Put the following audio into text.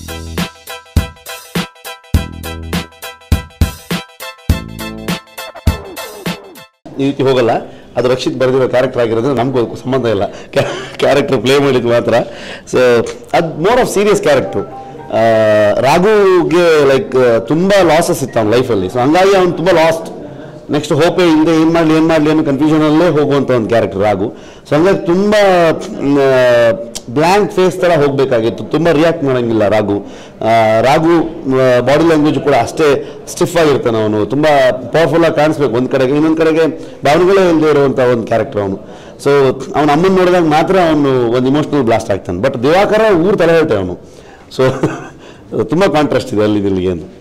ಈ ರೀತಿ ಹೋಗಲ್ಲ ಅದು ರಕ್ಷಿತ್ ಬರೆದಿರೋ ಕ್ಯಾರೆಕ್ಟರ್ ಆಗಿರೋದ್ರಿಂದ ನಮಗೂ ಅದಕ್ಕೂ ಸಂಬಂಧ ಇಲ್ಲ ಕ್ಯಾರೆಕ್ಟರ್ ಪ್ಲೇ ಮಾಡಿದ್ದು ಮಾತ್ರ ಸೊ ಅದು ಮೋರ್ ಆಫ್ ಸೀರಿಯಸ್ ಕ್ಯಾರೆಕ್ಟ್ರು ರಾಘುಗೆ ಲೈಕ್ ತುಂಬ ಲಾಸಸ್ ಇತ್ತು ಅವ್ನ ಲೈಫಲ್ಲಿ ಸೊ ಹಂಗಾಗಿ ಅವ್ನು ತುಂಬ ಲಾಸ್ಟ್ ನೆಕ್ಸ್ಟ್ ಹೋಪೇ ಇಲ್ಲದೆ ಏನು ಮಾಡಲಿ ಏನು ಮಾಡಲಿ ಅನ್ನೋ ಕನ್ಫ್ಯೂಷನಲ್ಲೇ ಹೋಗುವಂಥ ಒಂದು ಕ್ಯಾರೆಕ್ಟರ್ ರಾಘು ಸೊ ಹಂಗಾಗಿ ತುಂಬ ಬ್ಲ್ಯಾಂಕ್ ಫೇಸ್ ಥರ ಹೋಗಬೇಕಾಗಿತ್ತು ತುಂಬ ರಿಯಾಕ್ಟ್ ಮಾಡೋಂಗಿಲ್ಲ ರಾಘು ಆ, ರಾಘು ಬಾಡಿ ಲ್ಯಾಂಗ್ವೇಜ್ ಕೂಡ ಅಷ್ಟೇ ಸ್ಟಿಫ್ ಆಗಿರ್ತಾನೆ ಅವನು ತುಂಬ ಪವರ್ಫುಲ್ಲಾಗಿ ಕಾಣಿಸ್ಬೇಕು ಒಂದು ಕಡೆಗೆ ಇನ್ನೊಂದು ಕಡೆಗೆ ಭಾವನೆಗಳೇ ಇಲ್ಲದೆ ಇರುವಂಥ ಒಂದು ಕ್ಯಾರೆಕ್ಟರ್ ಅವನು ಸೊ ಅವನ ಅಮ್ಮನ ನೋಡಿದಾಗ ಮಾತ್ರ ಅವನು ಒಂದು ಇಮೋಷ್ನಲ್ ಬ್ಲಾಸ್ಟ್ ಆಗ್ತಾನೆ ಬಟ್ ದಿವಾಕರ ಊರು ತಲೆ ಹೇಳ್ತೆ ಅವನು ಸೊ ತುಂಬ ಕಾಂಟ್ರಾಸ್ಟ್ ಇದೆ ಅಲ್ಲಿ ಇಲ್ಲಿಗೆ ಅಂತ